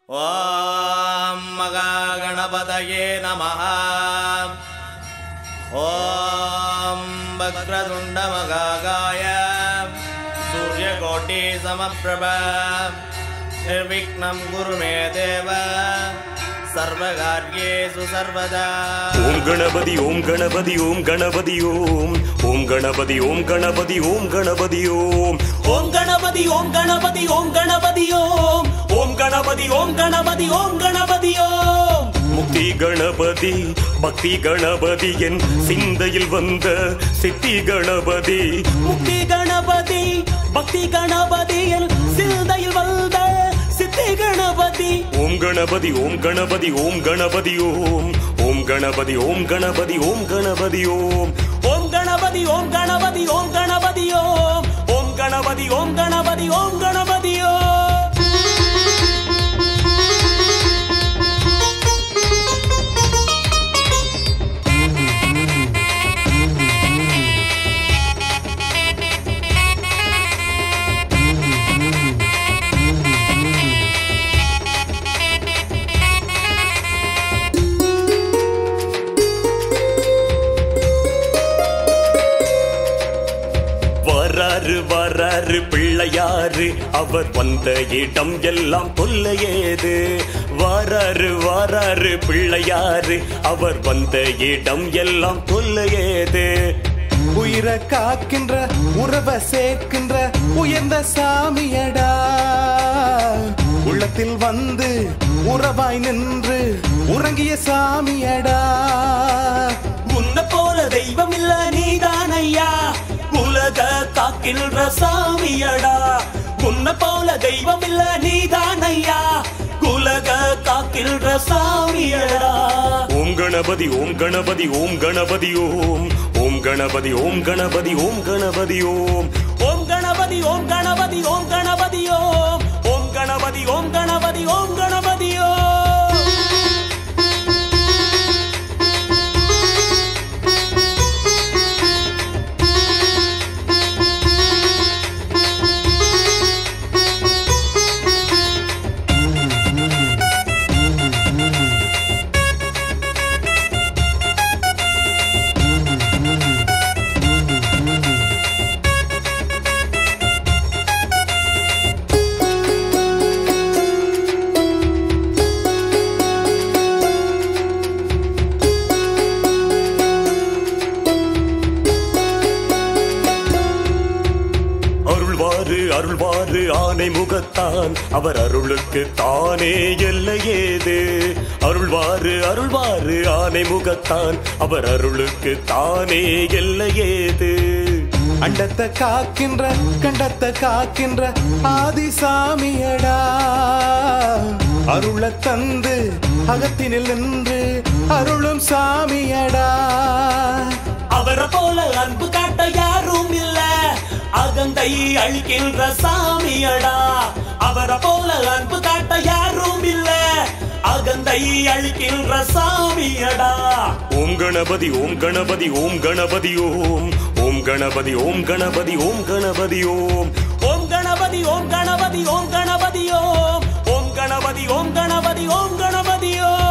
ॐ मगागणपतये नमः ॐ वक्रतुण्डमगागाय सूर्यकोटिसमप्रभ निर्विघ्नं कुरु मे देव सर्वकार्येषु सर्वदा ஓம் கணபதி ஓம் கணபதி ஓம் கணபதி ஓம் ஓம் கணபதி ஓம் கணபதி ஓம் கணபதி ஓம் ஓம் கணபதி ஓம் கணபதி ஓம் கணபதி ஓம் ஓம் கணபதி ஓம் கணபதி ஓம் கணபதி ஓம் முக்தி கணபதி பக்தி கணபதி என் சிந்தையில் வந்த சித்தி கணபதி முக்தி கணபதி பக்தி கணபதி என் சிந்தையில் வந்த சித்தி கணபதி ஓம் கணபதி ஓம் கணபதி ஓம் கணபதி ஓம் ஓம் கணபதி ஓம் கணபதி ஓம் கணபதி ஓம் ஓம் கணபதி ஓம் கணபதி ஓம் கணபதி ஓம் ஓம் கணபதி ஓம் கணபதி ஓம் கணபதி ஓம் வராரு வராரு பிள்ளையாரு அவர் வந்த இடம் எல்லாம் தொல்லையேது வராரு வராரு பிள்ளையாரு அவர் வந்த இடம் எல்லாம் தொல்லையேது உயிரை காக்கின்ற உறவை சேர்க்கின்ற உயர்ந்த சாமியடா உள்ளத்தில் வந்து உறவாய் நின்று உறங்கிய சாமியடா உன்னை போல தெய்வம் இல்ல நீதான் ஐயா உலக காக்கின்ற சாமியடா உன்னை போல தெய்வம் இல்ல நீதான் ஐயா உலக காக்கின்ற சாமியடா ஓம் கணபதி ஓம் கணபதி ஓம் கணபதி ஓம் ஓம் கணபதி ஓம் கணபதி ஓம் கணபதி ஓம் ஓம் கணபதி ஓம் கணபதி ஓம் கணபதி ஓம் ஓம் கணபதி ஓம் கணபதி ஓம் கணபதி ஓம் அருள்வாரு அருள்வாரு ஆனை முகத்தான் அவர் அருளுக்கு தானே எல்லையேது அருள்வாரு அருள்வாரு ஆனை முகத்தான் அவர் அருளுக்கு தானே எல்லையேது அண்டத்தை காக்கின்ற கண்டத்தை காக்கின்ற ஆதி சாமியடா அருள தந்து அகத்தினில் நின்று அருளும் சாமியடா அவரை போல அன்பு காட்ட யாரும் இல்ல அகந்தை அழிக்கின்ற சாமியடா அவரை போல அன்பு காட்ட யாரும் இல்ல அகந்தை அழிக்கின்ற சாமியடா ஓம் கணபதி ஓம் கணபதி ஓம் கணபதி ஓம் ஓம் கணபதி ஓம் கணபதி ஓம் கணபதி ஓம் ஓம் கணபதி ஓம் கணபதி ஓம் கணபதி ஓம் ஓம் கணபதி ஓம் கணபதி ஓம் கணபதி ஓம்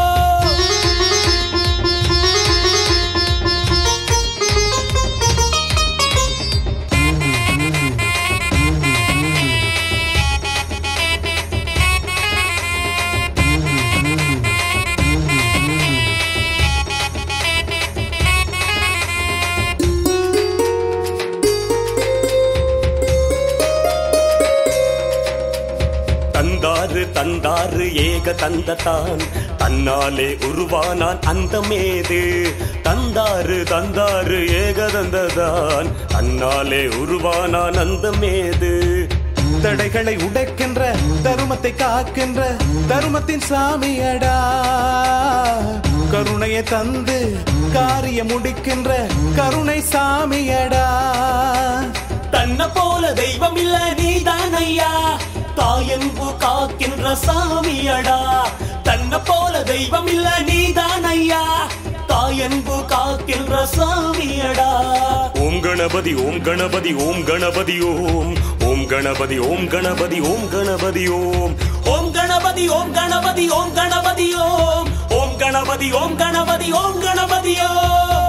தந்தாரு தந்தாரு ஏக தந்ததான் தன்னாலே உருவானான் அந்த மேது தந்தாரு தந்தாரு ஏக தந்ததான் தன்னாலே உருவானான் அந்த மேது தடைகளை உடைக்கின்ற தருமத்தை காக்கின்ற தருமத்தின் சாமியடா கருணையை தந்து காரியம் முடிக்கின்ற கருணை சாமியடா தன்னை போல தெய்வம் இல்ல நீதான் ஐயா தாயன்பு காக்கின்ற சாமியடா தன்னை போல தெய்வம் இல்ல நீதான் ஐயா தாயன்பு காக்கின்ற சாமியடா ஓம் கணபதி ஓம் கணபதி ஓம் கணபதி ஓம் ஓம் ஓம் கணபதி ஓம் கணபதி ஓம் கணபதி ஓம் ஓம் கணபதி ஓம் கணபதி ஓம் கணபதி ஓம் ஓம் கணபதி ஓம் கணபதி ஓம் கணபதி ஓம்